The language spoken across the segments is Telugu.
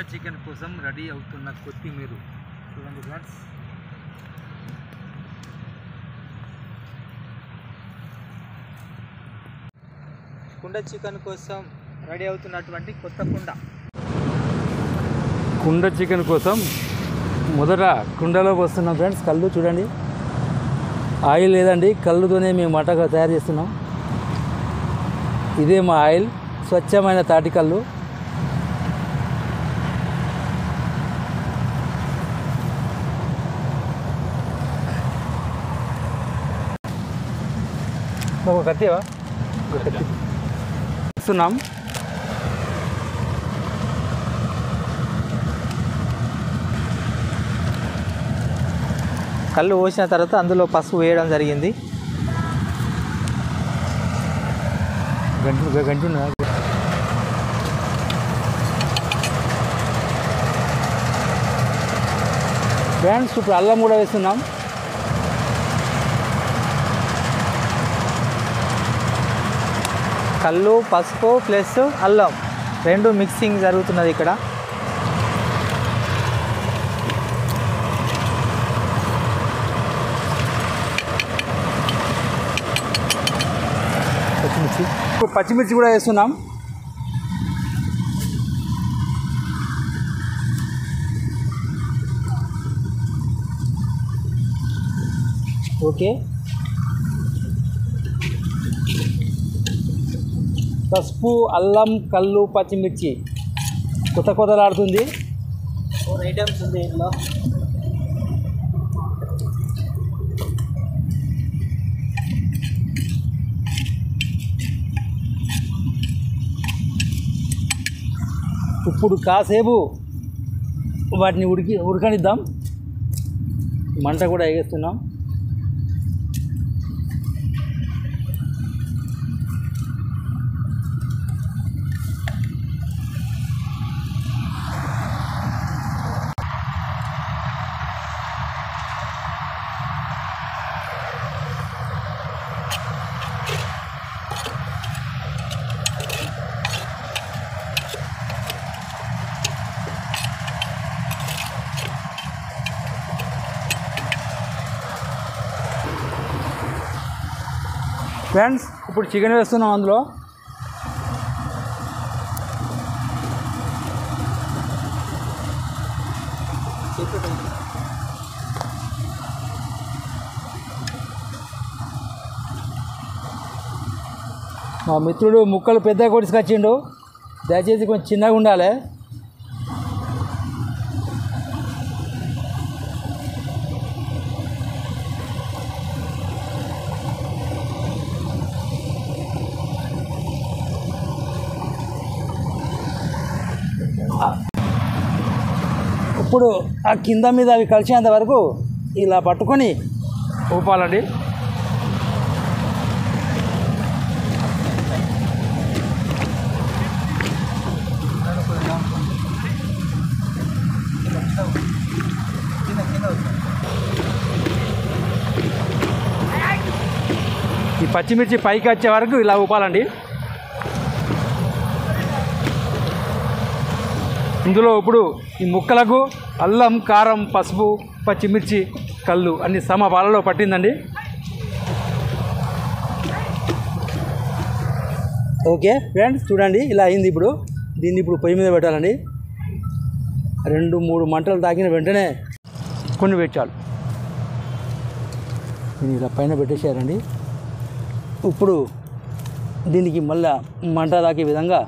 చికెన్ కోసం రెడీ అవుతున్న కొత్తిమీర చూడండి ఫ్రెండ్స్ కుండ చికెన్ కోసం రెడీ అవుతున్నటువంటి కొత్త కుండ కుండ చికెన్ కోసం మొదట కుండలో వస్తున్నాం ఫ్రెండ్స్ కళ్ళు చూడండి ఆయిల్ లేదండి కళ్ళుతోనే మేము మటగా తయారు చేస్తున్నాం ఇదే మా ఆయిల్ స్వచ్ఛమైన తాటి కళ్ళు ఒక కత్తివా ఒక కత్తి ఇస్తున్నాం కళ్ళు పోసిన తర్వాత అందులో పసుపు వేయడం జరిగింది గంటు గంటున్నా ఫ్రెండ్స్ ఇప్పుడు అల్లం కూడా వేస్తున్నాం కళ్ళు పసుపు ప్లస్ అల్లం రెండు మిక్సింగ్ జరుగుతున్నది ఇక్కడ పచ్చిమిర్చి ఇప్పుడు పచ్చిమిర్చి కూడా వేస్తున్నాం ఓకే పసుపు అల్లం కళ్ళు పచ్చిమిర్చి కొత్త కొత్తలాడుతుంది ఫోర్ ఐటమ్స్ ఉంది ఇందులో ఇప్పుడు కాసేపు వాటిని ఉడికి ఉడకనిద్దాం మంట కూడా ఎగేస్తున్నాం ఫ్రెండ్స్ ఇప్పుడు చికెన్ వేస్తున్నాం అందులో మా మిత్రుడు ముక్కలు పెద్ద కొట్టుకొచ్చిండు దయచేసి కొంచెం చిన్నగా ఉండాలి ఇప్పుడు ఆ కింద మీద అవి కలిసేంత వరకు ఇలా పట్టుకొని ఊపాలండి ఈ పచ్చిమిర్చి పైకి వచ్చే వరకు ఇలా ఊపాలండి ఇందులో ఇప్పుడు ఈ ముక్కలకు అల్లం కారం పసుపు పచ్చిమిర్చి కళ్ళు అన్ని సమ పాలలో పట్టిందండి ఓకే ఫ్రెండ్స్ చూడండి ఇలా అయింది ఇప్పుడు దీన్ని ఇప్పుడు పొయ్యి మీద పెట్టాలండి రెండు మూడు మంటలు తాకిన వెంటనే కొన్ని పెట్టాలి దీన్ని ఇలా పైన పెట్టేసారండి ఇప్పుడు దీనికి మళ్ళా మంట తాకే విధంగా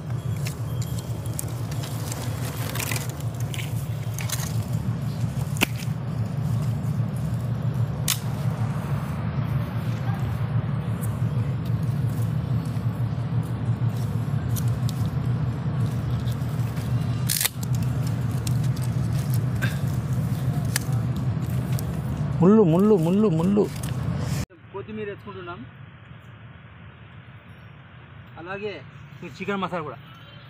ముళ్ళు ముళ్ళు ముళ్ళు ముళ్ళు కొత్తిమీర వేసుకుంటున్నాం అలాగే ఈ చికెన్ మసాలా కూడా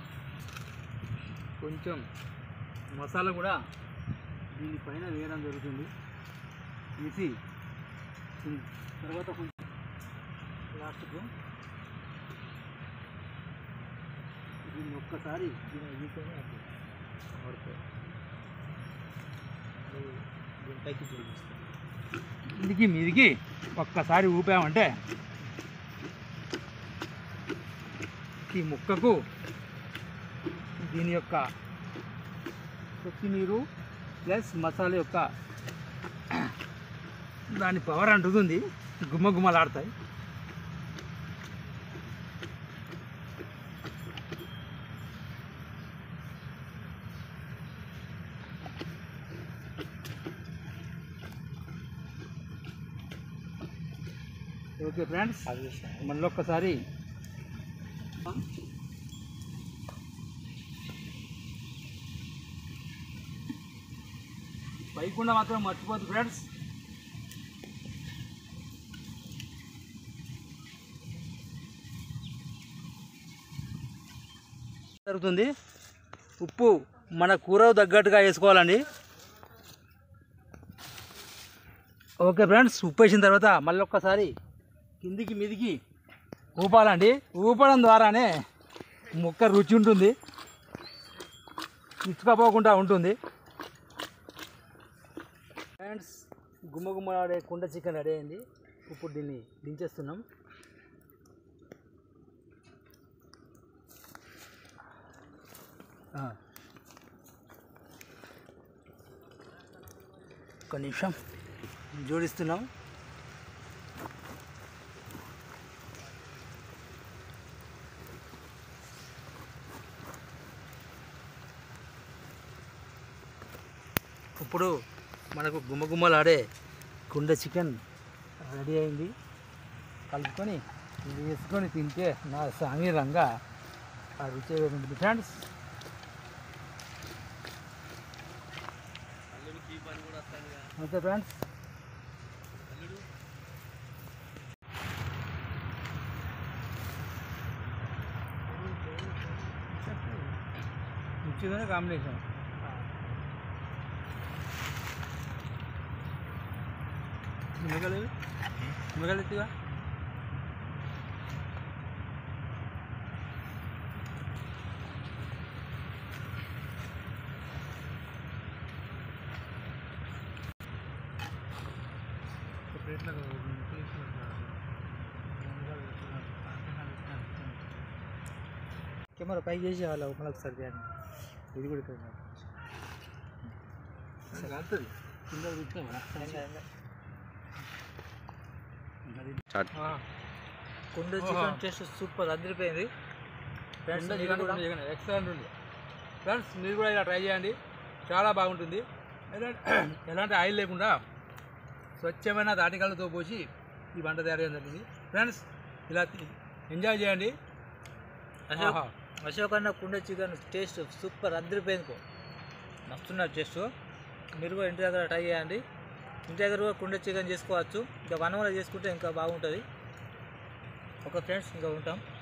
కొంచెం మసాలా కూడా దీనిపైన వేయడం జరుగుతుంది వేసి దీని తర్వాత కొంచెం లాస్ట్కు దీన్ని ఒక్కసారి దీన్ని వీటితోనే అడ్డు. ఓకే గుంటకి చూపిస్తాను కిందికి మీదికి ఒక్కసారి ఊపామంటే ఈ ముక్కకు దీని యొక్క కొత్తిమీరు ప్లస్ మసాలా యొక్క దాని పవర్ అంటుతుంది గుమ్మ గుమ్మలాడతాయి ఓకే ఫ్రెండ్స్ మళ్ళీ ఒక్కసారి పైకుండా మాత్రం మర్చిపోద్దు ఫ్రెండ్స్ జరుగుతుంది ఉప్పు మన కూర తగ్గట్టుగా వేసుకోవాలండి ఓకే ఫ్రెండ్స్ ఉప్పు వేసిన తర్వాత మళ్ళీ ఒక్కసారి కిందికి మీదికి ఊపాలండి ఊపడం ద్వారానే ముక్క రుచి ఉంటుంది ఇచ్చుకపోకుండా ఉంటుంది ఫ్రెండ్స్ గుమ్మ గుమ్మలాడే కుండ చికెన్ రెడీ అయింది ఇప్పుడు దీన్ని దించేస్తున్నాం ఆ. ఒక్క నిమిషం జోడిస్తున్నాం ఇప్పుడు మనకు గుమ్మగుమ్మలాడే కుండ చికెన్ రెడీ అయింది కలుపుకొని ఇది వేసుకొని తింటే నా సాంగీరంగా ఆ రుచి ఉంటుంది ఫ్రెండ్స్ అంతే ఫ్రెండ్స్ రుచిగానే కాంబినేషన్ మిగలేదు మిగలెత్తుగా కెమెరా పైకి చేసి వాళ్ళ మనకు ఒకసారి చేయండి ఇది కూడా ఇక్కడ ఉంది. కాలుతుంది కింద కూర్చో ఆ, కుండ చికెన్ టేస్ట్ సూపర్ అదిరిపోయింది ఫ్రెండ్స్ మీరు కూడా ఎక్సలెంట్ ఉంది ఫ్రెండ్స్ మీరు కూడా ఇలా ట్రై చేయండి చాలా బాగుంటుంది ఎలాంటి ఎలాంటి ఆయిల్ లేకుండా స్వచ్ఛమైన తాటికలతో పోసి ఈ వంట తయారు చేయడం జరిగింది ఫ్రెండ్స్ ఇలా ఎంజాయ్ చేయండి అశోక్ ఆహా. అశోక్ అన్న కుండ చికెన్ టేస్ట్ సూపర్ అదిరిపోయింది కో మస్తున్నది టేస్ట్ మీరు కూడా ఇంటి దగ్గర ట్రై చేయండి ఇంటి దగ్గర కూడా కుండ చికెన్ చేసుకోవచ్చు ఇంకా వన్ అవర్ చేసుకుంటే ఇంకా బాగుంటుంది ఒక ఫ్రెండ్స్ ఇంకా ఉంటాం